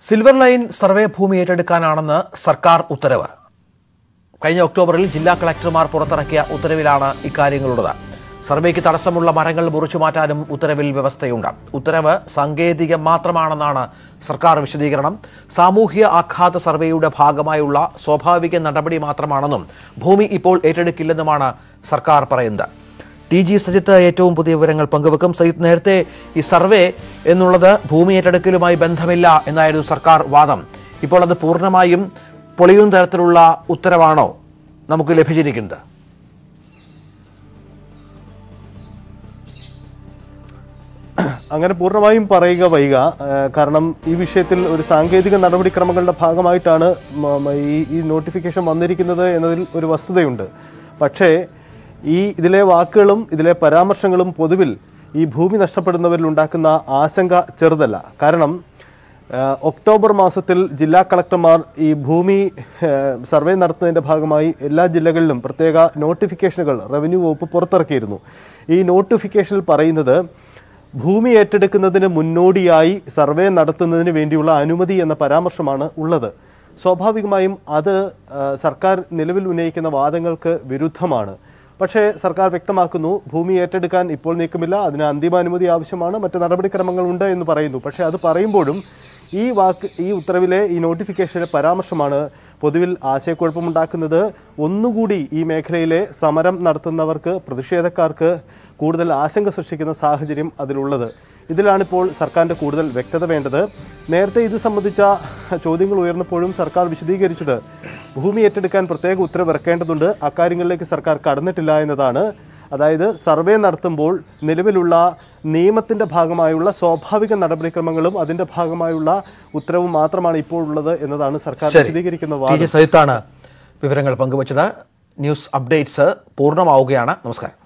silver line survey ഭൂമി ഏറ്റെടുക്കാനാണെന്ന് സർക്കാർ ഉത്തരവ് കഴിഞ്ഞ ഒക്ടോബറിൽ ജില്ലാ കളക്ടർമാർ പുറത്തിറക്കിയ ഉത്തരവിലാണ് ഇക്കാര്യങ്ങളുള്ളത് സർവേക്ക് തടസ്സമുള്ള മരങ്ങൾ മുറിച്ചു മാറ്റാനും ഉത്തരവിൽ വ്യവസ്ഥയുണ്ട് ഉത്തരവ് സാങ്കേതികം മാത്രമാണെന്നാണ് സർക്കാർ വിശദീകരണം സാമൂഹ്യ ആഘാത സർവേയുടെ ഭാഗമായുള്ള സ്വാഭാവിക നടപടി മാത്രമാണെന്നും ഭൂമി ഇപ്പോൾ ഏറ്റെടുക്കില്ലെന്നുമാണ് സർക്കാർ പറയുന്നത് ടി ജി സജിത്ത് ഏറ്റവും പുതിയ വിവരങ്ങൾ പങ്കുവെക്കും സജിത്ത് നേരത്തെ ഈ സർവേ എന്നുള്ളത് ഭൂമി ഏറ്റെടുക്കലുമായി ബന്ധമില്ല എന്നായിരുന്നു സർക്കാർ വാദം ഇപ്പോൾ അത് പൂർണ്ണമായും പൊളിയും തരത്തിലുള്ള ഉത്തരവാണോ നമുക്ക് ലഭിച്ചിരിക്കുന്നത് അങ്ങനെ പൂർണ്ണമായും പറയുക വൈക ഏഹ് കാരണം ഈ വിഷയത്തിൽ ഒരു സാങ്കേതിക നടപടിക്രമങ്ങളുടെ ഭാഗമായിട്ടാണ് മ- മ- ഈ ഈ നോട്ടിഫിക്കേഷൻ വന്നിരിക്കുന്നത് എന്നതിൽ ഒരു വസ്തുതയുണ്ട് പക്ഷേ ഈ ഇതിലെ വാക്കുകളും ഇതിലെ പരാമർശങ്ങളും പൊതുവിൽ ഈ ഭൂമി നഷ്ടപ്പെടുന്നവരിൽ ഉണ്ടാക്കുന്ന ആശങ്ക ചെറുതല്ല കാരണം ഏഹ് ഒക്ടോബർ മാസത്തിൽ ജില്ലാ കളക്ടർമാർ ഈ ഭൂമി ഏഹ് സർവേ നടത്തുന്നതിന്റെ ഭാഗമായി എല്ലാ ജില്ലകളിലും പ്രത്യേക നോട്ടിഫിക്കേഷനുകൾ റവന്യൂ വകുപ്പ് പുറത്തിറക്കിയിരുന്നു ഈ നോട്ടിഫിക്കേഷനിൽ പറയുന്നത് ഭൂമി ഏറ്റെടുക്കുന്നതിന് മുന്നോടിയായി സർവേ നടത്തുന്നതിന് വേണ്ടിയുള്ള അനുമതി എന്ന പരാമർശമാണ് ഉള്ളത് സ്വാഭാവികമായും അത് ആ, സർക്കാർ നിലവിൽ ഉന്നയിക്കുന്ന വാദങ്ങൾക്ക് വിരുദ്ധമാണ് പക്ഷേ സർക്കാർ വ്യക്തമാക്കുന്നു ഭൂമി ഏറ്റെടുക്കാൻ ഇപ്പോൾ നീക്കമില്ല അതിന് അന്തിമ അനുമതി ആവശ്യമാണ് മറ്റ് നടപടിക്രമങ്ങൾ ഉണ്ട് എന്ന് പറയുന്നു പക്ഷേ അത് പറയുമ്പോഴും ഈ വാക്ക് ഈ ഉത്തരവിലെ ഈ നോട്ടിഫിക്കേഷനിലെ പരാമർശമാണ് പൊതുവിൽ ആശയക്കുഴപ്പമുണ്ടാക്കുന്നത് ഒന്നുകൂടി ഈ മേഖലയിലെ സമരം നടത്തുന്നവർക്ക് പ്രതിഷേധക്കാർക്ക് കൂടുതൽ ആശങ്ക സൃഷ്ടിക്കുന്ന സാഹചര്യം അതിലുള്ളത് ഇതിലാണിപ്പോൾ സർക്കാരിന്റെ കൂടുതൽ വ്യക്തത വേണ്ടത് നേരത്തെ ഇത് സംബന്ധിച്ച ചോദ്യങ്ങൾ ഉയർന്നപ്പോഴും സർക്കാർ വിശദീകരിച്ചത് ഭൂമി ഏറ്റെടുക്കാൻ പ്രത്യേക ഉത്തരവ് ഇറക്കേണ്ടതുണ്ട് അക്കാര്യങ്ങളിലേക്ക് സർക്കാർ കടന്നിട്ടില്ല എന്നതാണ് അതായത് സർവേ നടത്തുമ്പോൾ നിലവിലുള്ള നിയമത്തിന്റെ ഭാഗമായുള്ള സ്വാഭാവിക നടപടിക്രമങ്ങളും അതിന്റെ ഭാഗമായുള്ള ഉത്തരവും മാത്രമാണ് ഇപ്പോൾ ഉള്ളത് എന്നതാണ് സർക്കാർ ശരി വിശദീകരിക്കുന്ന ടി വാദം ജി സജിത്താണ് വിവരങ്ങൾ പങ്കുവച്ചത് ന്യൂസ് അപ്ഡേറ്റ്സ് പൂർണ്ണമാവുകയാണ് നമസ്കാരം